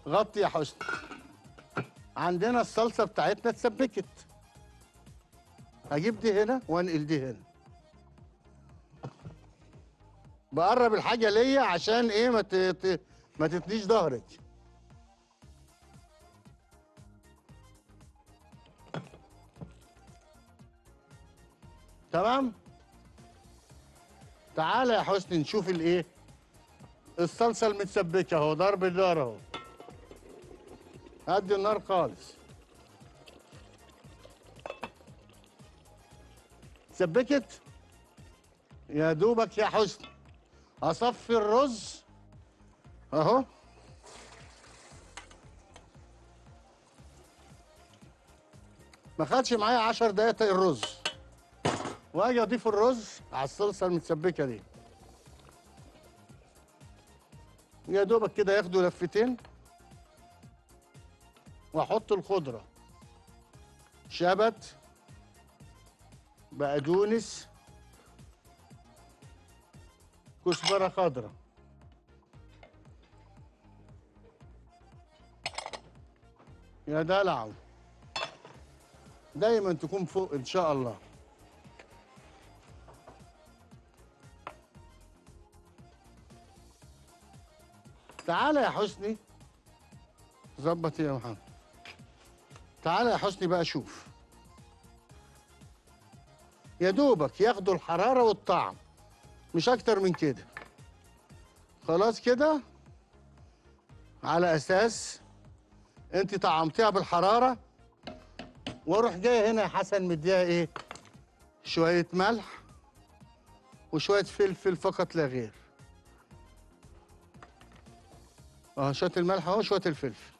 غطي يا حسني عندنا الصلصه بتاعتنا اتسبكت هجيب دي هنا وانقل دي هنا بقرب الحاجه ليا عشان ايه ما ت... ت... ما تتنيش ظهرك تمام تعالى يا حسني نشوف الايه الصلصه المتسبكه اهو ضرب النار اهو هدي النار خالص سبكت يا دوبك يا حسن اصفي الرز اهو ما خدش معايا 10 دقايق الرز واجي اضيف الرز على الصلصه المتسبكه دي يا دوبك كده ياخدوا لفتين واحط الخضره شبت بقدونس كزبره خضراء يا دلع دايما تكون فوق ان شاء الله تعالى يا حسني ظبط يا محمد تعالى يا حسني بقى شوف يا دوبك ياخدوا الحرارة والطعم مش أكتر من كده خلاص كده على أساس أنت طعمتيها بالحرارة واروح جاي هنا يا حسن مديها إيه شوية ملح وشوية فلفل فقط لا غير اه شويه الملح اهو شويه الفلفل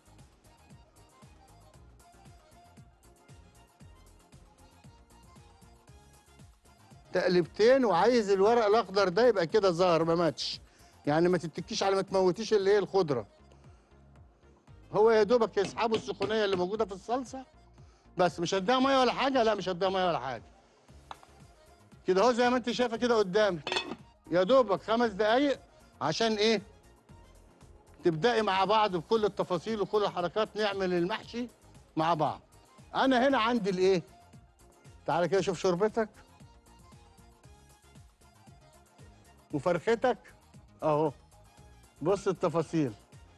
تقلبتين وعايز الورق الاخضر ده يبقى كده ظاهر ما ماتش يعني ما تتكيش على ما تموتيش اللي هي الخضره هو يا دوبك يسحبوا السخونيه اللي موجوده في الصلصه بس مش هديها ميه ولا حاجه لا مش هديها ميه ولا حاجه كده اهو زي ما انت شايفه كده قدامك يا دوبك خمس دقايق عشان ايه تبدأي مع بعض بكل التفاصيل وكل الحركات نعمل المحشي مع بعض انا هنا عندي الايه تعالى كده شوف شوربتك وفرختك اهو بص التفاصيل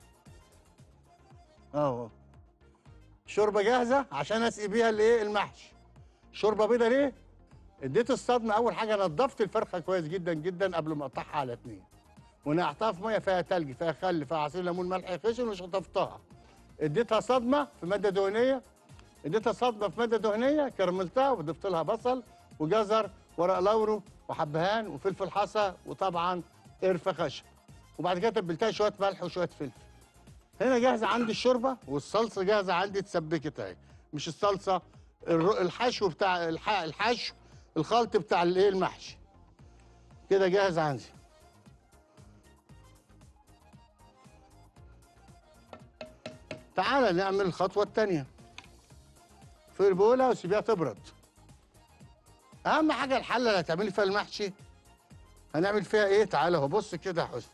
اهو شوربه جاهزه عشان اسقي بيها الايه المحشي شوربه بيضه ليه اديت الصدمه اول حاجه نضفت الفرخه كويس جدا جدا قبل ما اقطعها على اتنين ونقعتها في ميه فيها تلج فيها خل فيها عصير ليمون ملح خشن وشطفتها اديتها صدمه في ماده دهنيه اديتها صدمه في ماده دهنيه كرملتها وضفت لها بصل وجزر ورق لورو وحبهان وفلفل حصى وطبعا قرفه خشب وبعد كده تبلتها شويه ملح وشويه فلفل هنا جاهزه عندي الشوربه والصلصه جاهزه عندي اتسبكت اهي مش الصلصه الر- الحشو بتاع الح- الحشو الخلط بتاع الايه المحشي كده جاهز عندي تعالى نعمل الخطوة التانية في البولة وسيبيها تبرد أهم حاجة الحلة اللي هتعملي فيها المحشي هنعمل فيها إيه؟ تعالى اهو بص كده يا حسن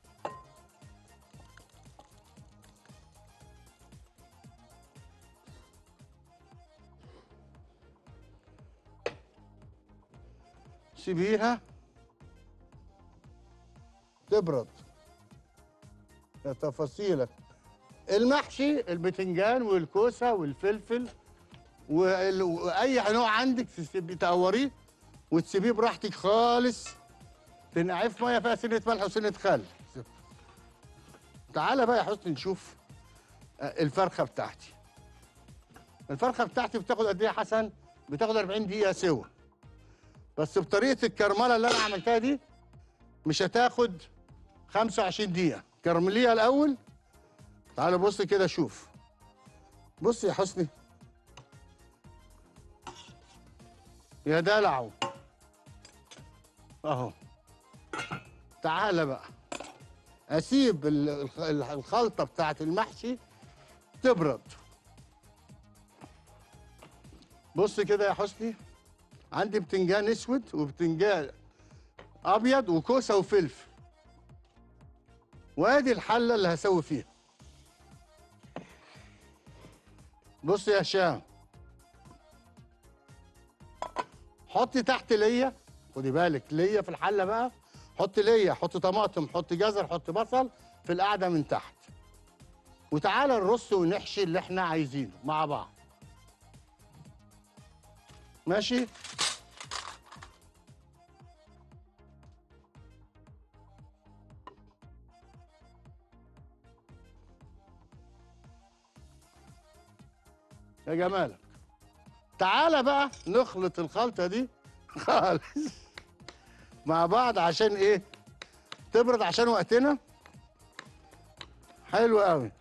سيبيها تبرد يا تفاصيلك المحشي البتنجان والكوسه والفلفل وال- واي نوع عندك تسيبي تقوريه وتسيبيه براحتك خالص تنقعيه في ميه فيها سنه ملح وسنه خل تعالى بقى يا حسن نشوف آه، الفرخه بتاعتي الفرخه بتاعتي بتاخد قد ايه يا حسن بتاخد 40 دقيقه سوا بس بطريقه الكرمله اللي انا عملتها دي مش هتاخد 25 دقيقه كرمليها الاول تعال بص كده شوف بص يا حسني يا دلعو اهو تعالى بقى اسيب ال- الخ- الخلطه بتاعت المحشي تبرد بص كده يا حسني عندي بتنجان اسود وبتنجان ابيض وكوسه وفلفل وادي الحله اللي هسوي فيها بص يا هشام حطي تحت ليا خدي بالك ليا في الحله بقى حط ليا حط طماطم حط جزر حط بصل في القعده من تحت وتعالى نرص ونحشي اللي احنا عايزينه مع بعض ماشي يا جمالك تعالى بقى نخلط الخلطه دي خالص مع بعض عشان ايه تبرد عشان وقتنا حلو قوي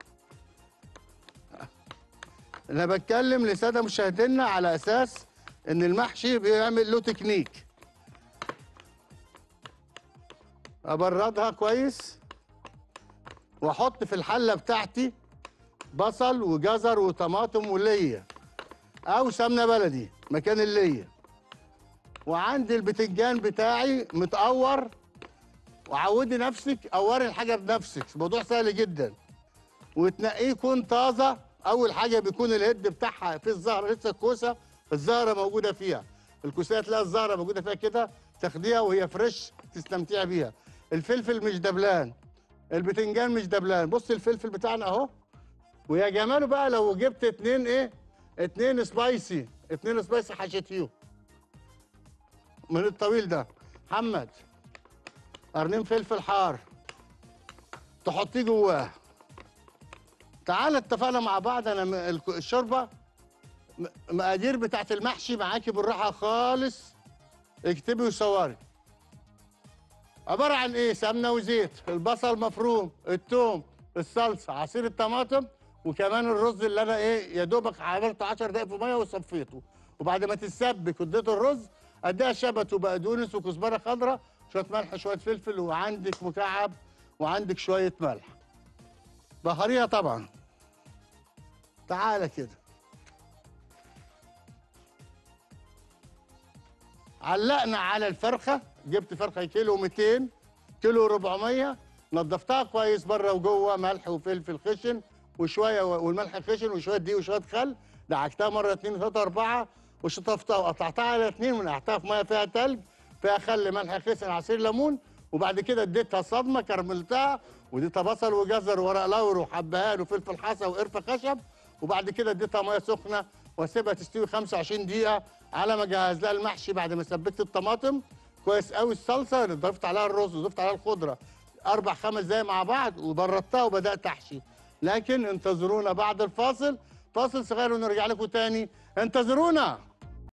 انا بتكلم لساده مشاهدينا على اساس ان المحشي بيعمل له تكنيك ابردها كويس واحط في الحله بتاعتي بصل وجزر وطماطم وليا او سمنه بلدي مكان الليا وعندي البتنجان بتاعي متقور وعودي نفسك قوري الحاجه بنفسك الموضوع سهل جدا وتنقيه يكون طازه اول حاجه بيكون الهد بتاعها في الزهره لسه الكوسه الزهره موجوده فيها الكوسه تلاقي الزهره موجوده فيها كده تاخديها وهي فريش تستمتعي بيها الفلفل مش دبلان البتنجان مش دبلان بص الفلفل بتاعنا اهو ويا جماله بقى لو جبت اتنين ايه اتنين سبايسي اتنين سبايسي حشيتيهم من الطويل ده محمد قرنين فلفل حار تحطيه جواه تعالى اتفقنا مع بعض انا م- الك- الشوربه م- مقادير بتاعت المحشي معاكي بالراحه خالص اكتبي وصوري عباره عن ايه سمنه وزيت البصل مفروم الثوم الصلصه عصير الطماطم وكمان الرز اللي انا ايه يا دوبك عملته 10 دقايق في ميه وصفيته وبعد ما تتسبك واديته الرز اديها شبت وبقدونس وكزبره خضراء شويه ملح شويه فلفل وعندك مكعب وعندك شويه ملح بهاريها طبعا تعالى كده علقنا على الفرخه جبت فرخه كيلو 200 كيلو 400 نضفتها كويس بره وجوه ملح وفلفل خشن وشويه والملح خشن وشويه دقيق وشويه خل دعكتها مره اتنين ثلاثه اربعه وشطفتها وقطعتها على اتنين ونقعتها في ميه فيها تلج فيها خل ملح خشن عصير ليمون وبعد كده اديتها صدمه كرملتها واديتها بصل وجزر وورق لوري وحبهان وفلفل حصى وقرفه خشب وبعد كده اديتها ميه سخنه واسيبها تستوي 25 دقيقه على ما اجهز لها المحشي بعد ما سبكت الطماطم كويس قوي الصلصه اللي ضفت عليها الرز وضفت عليها الخضره اربع خمس دقايق مع بعض وبردتها وبدات احشي لكن انتظرونا بعد الفاصل فاصل صغير ونرجع لكم تاني انتظرونا